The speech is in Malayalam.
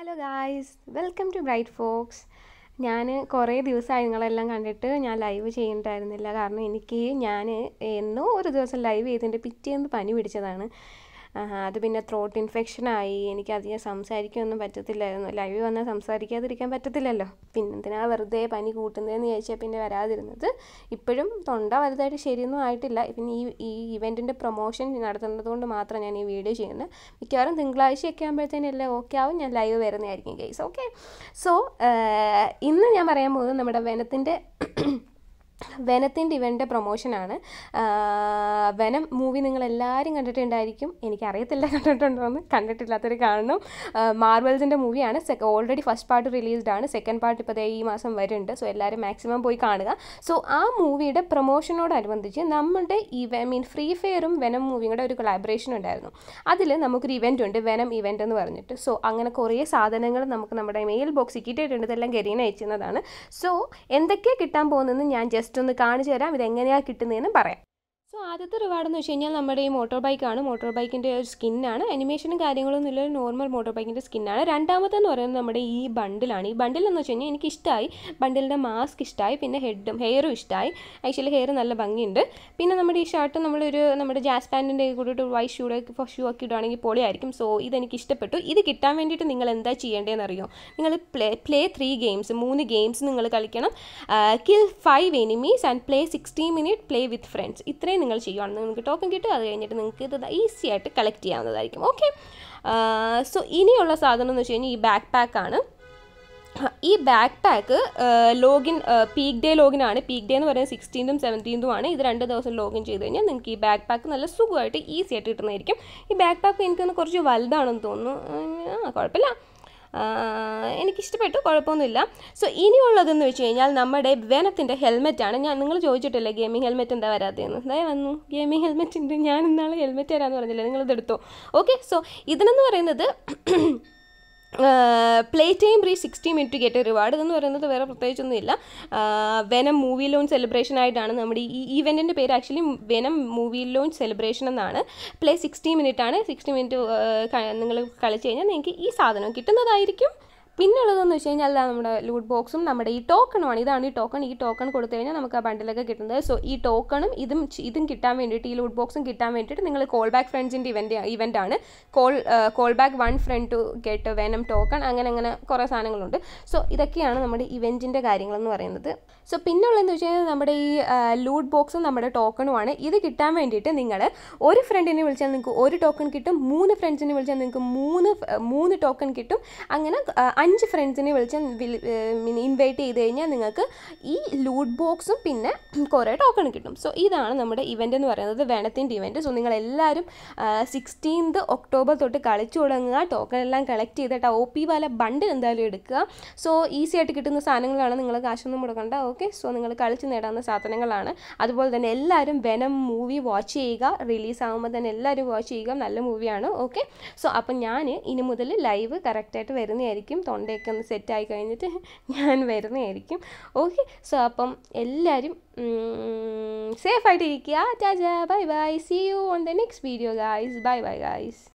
hello guys welcome to Bright Fox ഞാൻ കുറേ ദിവസമായി നിങ്ങളെല്ലാം കണ്ടിട്ട് ഞാൻ ലൈവ് ചെയ്യണ്ടായിരുന്നില്ല കാരണം എനിക്ക് ഞാൻ എന്നോ ഒരു ദിവസം ലൈവ് ചെയ്തതിൻ്റെ പിറ്റേന്ന് പനി പിടിച്ചതാണ് ആഹാ, അത് പിന്നെ ത്രോട്ട് ഇൻഫെക്ഷനായി എനിക്ക് അധികം സംസാരിക്കാനൊന്നും പറ്റത്തില്ലായിരുന്നു ലൈവ് വന്നാൽ സംസാരിക്കാതിരിക്കാൻ പറ്റത്തില്ലല്ലോ പിന്നെ എന്തിനാ വെറുതെ പനി കൂട്ടുന്നതെന്ന് ചോദിച്ചാൽ പിന്നെ വരാതിരുന്നത് ഇപ്പോഴും തൊണ്ട വലുതായിട്ട് ശരിയൊന്നും ആയിട്ടില്ല പിന്നെ ഈ ഈ ഇവൻറ്റിൻ്റെ പ്രൊമോഷൻ നടത്തുന്നത് കൊണ്ട് മാത്രം ഞാൻ ഈ വീഡിയോ ചെയ്യുന്നത് മിക്കവാറും തിങ്കളാഴ്ചയൊക്കെ ആകുമ്പോഴത്തേനും എല്ലാം ഓക്കെ ആവും ഞാൻ ലൈവ് വരുന്നതായിരിക്കും ഗൈസ് ഓക്കെ സോ ഇന്ന് ഞാൻ പറയാൻ പോകുന്നത് നമ്മുടെ വനത്തിൻ്റെ വനത്തിൻ്റെ ഇവൻ്റെ പ്രൊമോഷനാണ് വനം മൂവി നിങ്ങൾ എല്ലാവരും കണ്ടിട്ടുണ്ടായിരിക്കും എനിക്കറിയത്തില്ല കണ്ടിട്ടുണ്ടോ എന്ന് കണ്ടിട്ടില്ലാത്തവർ കാണണം മാർവൽസിൻ്റെ മൂവിയാണ് സെക്ക ഓൾറെഡി ഫസ്റ്റ് പാർട്ട് റിലീസ്ഡ് ആണ് സെക്കൻഡ് പാർട്ട് ഇപ്പോൾ ദേ ഈ മാസം വരുന്നുണ്ട് സോ എല്ലാവരും മാക്സിമം പോയി കാണുക സോ ആ മൂവിയുടെ പ്രൊമോഷനോടനുബന്ധിച്ച് നമ്മുടെ ഇവ മീൻ ഫ്രീ ഫയറും വെനം മൂവിയും കൂടെ ഒരു കൊളാബറേഷൻ ഉണ്ടായിരുന്നു അതിൽ നമുക്കൊരു ഇവൻ്റ് ഉണ്ട് വെനം ഇവൻ്റ് എന്ന് പറഞ്ഞിട്ട് സോ അങ്ങനെ കുറേ സാധനങ്ങൾ നമുക്ക് നമ്മുടെ മെയിൽ ബോക്സിൽ കിട്ടിയിട്ടുണ്ട് ഇതെല്ലാം ഗരീന അയച്ചിരുന്നതാണ് സോ എന്തൊക്കെയാണ് കിട്ടാൻ പോകുന്നതെന്ന് ഞാൻ ജസ്റ്റ് ഒന്ന് കാണിച്ചു തരാം ഇതെങ്ങനെയാണ് കിട്ടുന്നതെന്ന് പറയാം സോ ആദ്യത്തെ റിവാർഡ് എന്ന് വെച്ച് കഴിഞ്ഞാൽ നമ്മുടെ ഈ മോട്ടോർ ബൈക്കാണ് മോട്ടോർ ബൈക്കിൻ്റെ ഒരു സ്കിന്നാണ് അനിമേഷനും കാര്യങ്ങളൊന്നും ഇല്ല നോർമൽ മോട്ടോർ ബൈക്കിൻ്റെ സ്കിന്നാണ് രണ്ടാമത്തെ എന്ന് പറയുന്നത് നമ്മുടെ ഈ ബണ്ടിലാണ് ഈ ബണ്ടിൽ എന്ന് വെച്ച് കഴിഞ്ഞാൽ എനിക്ക് ഇഷ്ടമായി ബണ്ടിലിൻ്റെ മാസ്ക് ഇഷ്ടമായി പിന്നെ ഹെഡും ഹെയറും ഇഷ്ടമായി ആക്ച്വലി ഹെയർ നല്ല ഭംഗിയുണ്ട് പിന്നെ നമ്മുടെ ഈ ഷർട്ട് നമ്മളൊരു നമ്മുടെ ജാസ് പാൻറ്റിൻ്റെ കൂടിയിട്ട് വൈറ്റ് ഷൂടെ ഷൂ ഒക്കെ ഇടുകയാണെങ്കിൽ പൊളിയായിരിക്കും സോ ഇതെനിക്ക് ഇഷ്ടപ്പെട്ടു ഇത് കിട്ടാൻ വേണ്ടിയിട്ട് നിങ്ങൾ എന്താ ചെയ്യേണ്ടതെന്ന് അറിയോ നിങ്ങൾ പ്ലേ പ്ലേ ത്രീ ഗെയിംസ് മൂന്ന് ഗെയിംസ് നിങ്ങൾ കളിക്കണം kill five enemies and play sixty minute play with friends ഇത്രയും നിങ്ങൾ ചെയ്യുവാണെങ്കിൽ നിങ്ങൾക്ക് ടോക്കൺ കിട്ടും അത് കഴിഞ്ഞിട്ട് നിങ്ങൾക്ക് ഇത് ഈസി ആയിട്ട് കളക്ട് ചെയ്യാവുന്നതായിരിക്കും ഓക്കെ സോ ഇനിയുള്ള സാധനം എന്ന് വെച്ച് കഴിഞ്ഞാൽ ഈ ബാക്ക് പാക്കാണ് ഈ back pack login peak day ലോഗിനാണ് പീക്ക് ഡേ എന്ന് പറയുന്നത് സിക്സ്റ്റീൻതും സെവൻറ്റീൻതും ആണ് ഇത് രണ്ട് ദിവസം ലോഗിൻ ചെയ്ത് കഴിഞ്ഞാൽ നിങ്ങൾക്ക് ഈ ബാക്ക് പാക്ക് നല്ല സുഖമായിട്ട് ഈസി ആയിട്ട് കിട്ടുന്നതായിരിക്കും ഈ ബാക്ക് പാക്ക് എനിക്കൊന്ന് കുറച്ച് വലുതാണെന്ന് തോന്നുന്നു ആ കുഴപ്പമില്ല എനിക്കിഷ്ടപ്പെട്ടു കുഴപ്പമൊന്നുമില്ല സോ ഇനിയുള്ളതെന്ന് വെച്ച് കഴിഞ്ഞാൽ നമ്മുടെ വെനത്തിൻ്റെ ഹെൽമെറ്റാണ് ഞാൻ നിങ്ങൾ ചോദിച്ചിട്ടില്ലേ ഗെയിമിംഗ് ഹെൽമെറ്റ് എന്താ വരാത്തതെന്ന് ഇതായി വന്നു ഗെയിമിംഗ് ഹെൽമെറ്റ് ഉണ്ട് ഞാൻ ഇന്നാളെ ഹെൽമെറ്റ് തരാമെന്ന് പറഞ്ഞില്ലേ നിങ്ങളിത് എടുത്തോ ഓക്കെ സോ ഇതിനെന്ന് പറയുന്നത് play time re sixty minute get reward എന്ന് പറയുന്നത് വേറെ പ്രത്യേകിച്ചൊന്നുമില്ല വെനം മൂവി ലോഞ്ച് സെലിബ്രേഷൻ ആയിട്ടാണ് നമ്മുടെ ഈ ഈവെൻറ്റിൻ്റെ പേര് actually venom movie launch celebration എന്നാണ് പ്ലേ സിക്സ്റ്റി മിനിറ്റ് ആണ് സിക്സ്റ്റി മിനിറ്റ് നിങ്ങൾ കളിച്ച് കഴിഞ്ഞാൽ നിങ്ങൾക്ക് ഈ സാധനം കിട്ടുന്നതായിരിക്കും പിന്നെ ഉള്ളതെന്ന് വെച്ച് കഴിഞ്ഞാൽ നമ്മുടെ ലൂട്ട് ബോക്സും നമ്മുടെ ഈ ടോക്കണുമാണ് ഇതാണ് ഈ ടോക്കൺ ഈ ടോക്കൺ കൊടുത്തു കഴിഞ്ഞാൽ നമുക്ക് ആ ബണ്ടിലൊക്കെ കിട്ടുന്നത് സോ ഈ ടോക്കണും ഇതും ഇതും കിട്ടാൻ വേണ്ടിയിട്ട് ഈ ലൂട്ട് ബോക്സും കിട്ടാൻ വേണ്ടിയിട്ട് നിങ്ങൾ കോൾ ബാക്ക് ഫ്രണ്ട്സിൻ്റെ ഇവൻ്റ് ഇവൻ്റ് ആണ് call call back one friend to get venom token അങ്ങനെ അങ്ങനെ കുറേ സാധനങ്ങളുണ്ട് സോ ഇതൊക്കെയാണ് നമ്മുടെ ഇവൻറ്റിൻ്റെ കാര്യങ്ങളെന്ന് പറയുന്നത് സോ പിന്നെ ഉള്ളതെന്ന് വെച്ച് കഴിഞ്ഞാൽ നമ്മുടെ ഈ ലൂട്ട് ബോക്സും നമ്മുടെ ടോക്കണുമാണ് ഇത് കിട്ടാൻ വേണ്ടിയിട്ട് നിങ്ങൾ ഒരു ഫ്രണ്ടിനെ വിളിച്ചാൽ നിങ്ങൾക്ക് ഒരു ടോക്കൺ കിട്ടും മൂന്ന് ഫ്രണ്ട്സിനെ വിളിച്ചാൽ നിങ്ങൾക്ക് മൂന്ന് മൂന്ന് ടോക്കൺ കിട്ടും അങ്ങനെ അഞ്ച് ഫ്രണ്ട്സിനെ വിളിച്ച് ഇൻവൈറ്റ് ചെയ്ത് കഴിഞ്ഞാൽ നിങ്ങൾക്ക് ഈ ലൂട്ട് ബോക്സും പിന്നെ കുറേ ടോക്കൺ കിട്ടും സോ ഇതാണ് നമ്മുടെ ഇവൻ്റ് എന്ന് പറയുന്നത് വേണത്തിൻ്റെ ഇവൻറ്റ് സോ നിങ്ങൾ എല്ലാവരും സിക്സ്റ്റീൻത് ഒക്ടോബർ തൊട്ട് കളിച്ചു തുടങ്ങുക ടോക്കൺ എല്ലാം കളക്ട് ചെയ്തിട്ട് ഒ പി വാല ബണ്ട് എന്തായാലും എടുക്കുക സോ ഈസി ആയിട്ട് കിട്ടുന്ന സാധനങ്ങളാണ് നിങ്ങൾ കാശൊന്നും മുടക്കണ്ട ഓക്കെ സോ നിങ്ങൾ കളിച്ച് നേടാവുന്ന സാധനങ്ങളാണ് അതുപോലെ തന്നെ എല്ലാവരും വെനം മൂവി വാച്ച് ചെയ്യുക റിലീസ് ആകുമ്പോൾ തന്നെ എല്ലാവരും വാച്ച് ചെയ്യുക നല്ല മൂവിയാണ് ഓക്കെ സോ അപ്പം ഞാൻ ഇനി മുതൽ ലൈവ് കറക്റ്റായിട്ട് വരുന്നതായിരിക്കും തൊണ്ടയൊക്കെ ഒന്ന് സെറ്റായി കഴിഞ്ഞിട്ട് ഞാൻ വരുന്നതായിരിക്കും ഓക്കെ സോ അപ്പം എല്ലാവരും സേഫായിട്ട് ഇരിക്കുക ടാജ bye bye see you on the next video guys bye bye guys